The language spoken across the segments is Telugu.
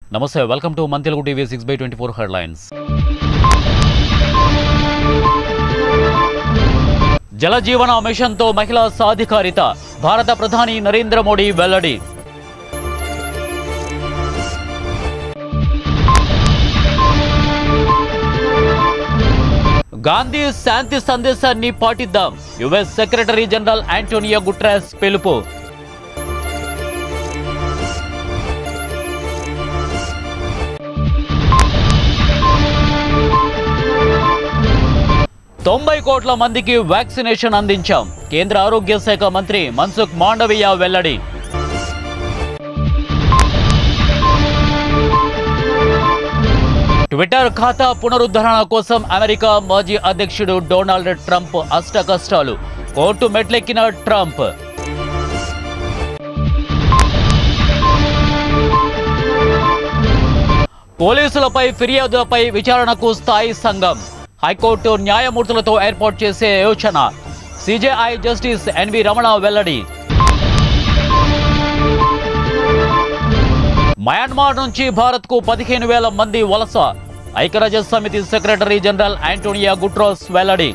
నమస్తే వెల్కమ్ టు మన Telugu TV six by twenty four headlines జలజీవన మిషన్తో మహిళా సాధికారిత భారత ప్రధాని నరేంద్ర మోడీ వెల్లడి గాంధీ శాంతి సందేశాన్ని పాటిద్దాం US secretary general Antonio Guterres పిలుపు తొంభై కోట్ల మందికి వ్యాక్సినేషన్ అందించాం కేంద్ర ఆరోగ్య శాఖ మంత్రి మన్సుఖ్ మాండవీయ వెల్లడి ట్విట్టర్ ఖాతా పునరుద్ధరణ కోసం అమెరికా మాజీ అధ్యక్షుడు డొనాల్డ్ ట్రంప్ అష్ట కష్టాలు కోర్టు మెట్లెక్కిన ట్రంప్ పోలీసులపై ఫిర్యాదులపై విచారణకు స్థాయి సంఘం హైకోర్టు న్యాయమూర్తులతో ఏర్పాటు చేసే యోచన సిజేఐ జస్టిస్ ఎన్వి రమణ వెల్లడి మయన్మార్ నుంచి భారత్కు పదిహేను వేల మంది వలస ఐక్యరాజ్య సమితి సెక్రటరీ జనరల్ యాంటోనియా గుట్రోస్ వెల్లడి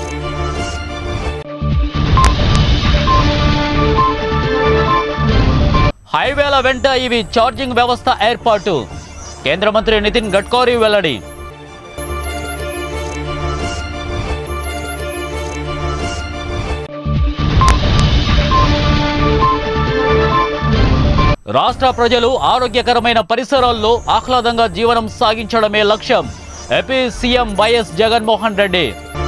హైవేల వెంట ఇవి ఛార్జింగ్ వ్యవస్థ ఏర్పాటు కేంద్ర మంత్రి నితిన్ గడ్కరీ వెల్లడి రాష్ట్ర ప్రజలు ఆరోగ్యకరమైన పరిసరాల్లో ఆహ్లాదంగా జీవనం సాగించడమే లక్ష్యం AP CM YS Jaganmohan Reddy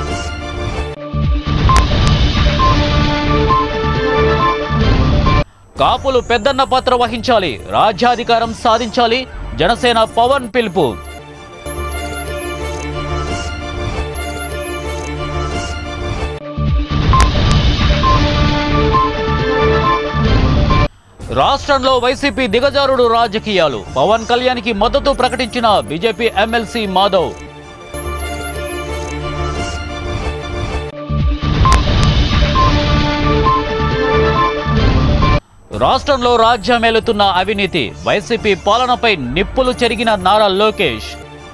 కాపులు పెద్దన్న పాత్ర వహించాలి రాజ్యాధికారం సాధించాలి జనసేన పవన్ పిలుపు రాష్ట్రంలో వైసీపీ దిగజారుడు రాజకీయాలు పవన్ కళ్యాణ్కి మద్దతు ప్రకటించిన బీజేపీ ఎమ్మెల్సీ మాధవ్ రాష్ట్రంలో రాజ్యమేలుతున్న అవినీతి వైసీపీ పాలనపై నిప్పులు చెరిగిన నారా లోకేష్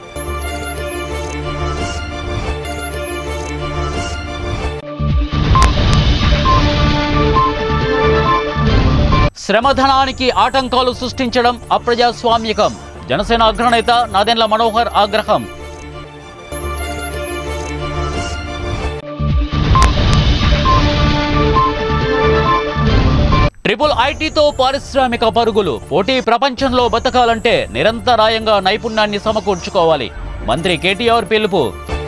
శ్రమధనానికి ఆటంకాలు సృష్టించడం అప్రజాస్వామికం జనసేన అగ్రనేత నాదెండ్ల మనోహర్ ఆగ్రహం ట్రిపుల్ ఐటీతో పారిశ్రామిక పరుగులు పోటీ ప్రపంచంలో బతకాలంటే నిరంతరాయంగా నైపుణ్యాన్ని సమకూర్చుకోవాలి మంత్రి కేటీఆర్ పిలుపు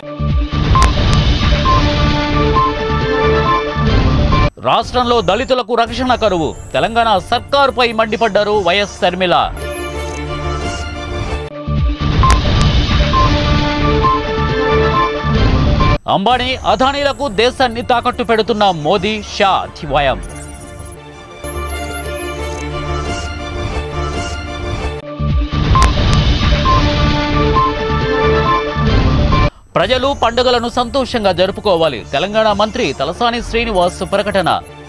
రాష్ట్రంలో దళితులకు రక్షణ కరువు తెలంగాణ సర్కారుపై మండిపడ్డారు వైఎస్ శర్మిల అంబానీ అదానీలకు దేశాన్ని తాకట్టు పెడుతున్న మోదీ షా అధ్యాయం ప్రజలు పండుగలను సంతోషంగా జరుపుకోవాలి తెలంగాణ మంత్రి తలసాని శ్రీనివాస్ ప్రకటన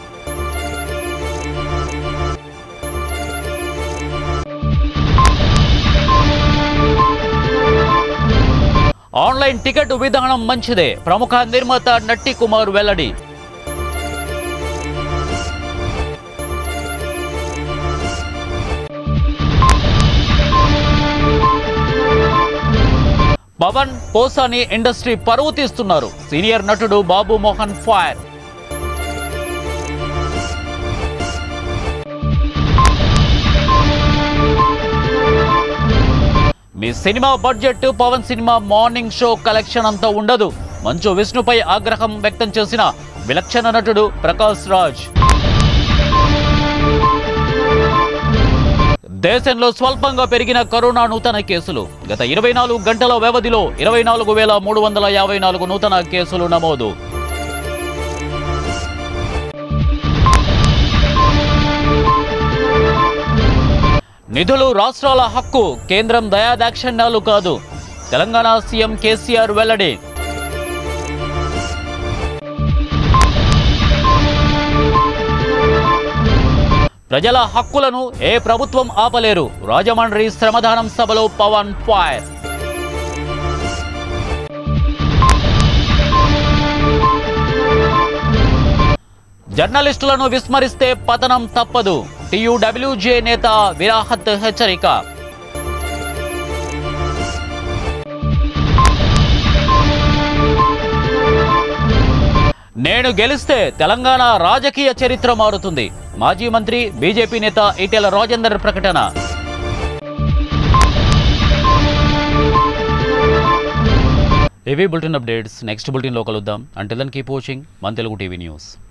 ఆన్లైన్ టికెట్ విధానం మంచిదే ప్రముఖ నిర్మాత నట్టి కుమార్ వెల్లడి పవన్ పోసాని ఇండస్ట్రీ పరువు తీస్తున్నారు సీనియర్ నటుడు బాబు మోహన్ ఫైర్ మీ cinema budget Pavan cinema morning show collection అంతా ఉండదు మంచు విష్ణుపై ఆగ్రహం వ్యక్తం చేసిన విలక్షణ నటుడు ప్రకాష్ రాజ్ దేశంలో స్వల్పంగా పెరిగిన కరోనా నూతన కేసులు గత ఇరవై నాలుగు గంటల వ్యవధిలో ఇరవై నాలుగు వేల మూడు వందల యాభై నాలుగు నూతన కేసులు నమోదు నిధులు రాష్ట్రాల హక్కు కేంద్రం దయాదాక్షిణ్యాలు కాదు తెలంగాణ సీఎం కేసీఆర్ వెల్లడి ప్రజల హక్కులను ఏ ప్రభుత్వం ఆపలేరు రాజమండ్రి శ్రమదానం సభలో పవన్ ఫైర్ జర్నలిస్టులను విస్మరిస్తే పతనం తప్పదు టీయూడబ్ల్యూజే నేత విరాహత్ హెచ్చరిక నేను గెలిస్తే తెలంగాణ రాజకీయ చరిత్ర మారుతుంది మాజీ మంత్రి బీజేపీ నేత ఈటెల రాజేందర్ ప్రకటన ఇవి బులెటిన్ అప్డేట్స్ నెక్స్ట్ బులెటిన్లో కలుద్దాం అంటిల్ దన్ కీప్ వాచింగ్ మన తెలుగు టీవీ న్యూస్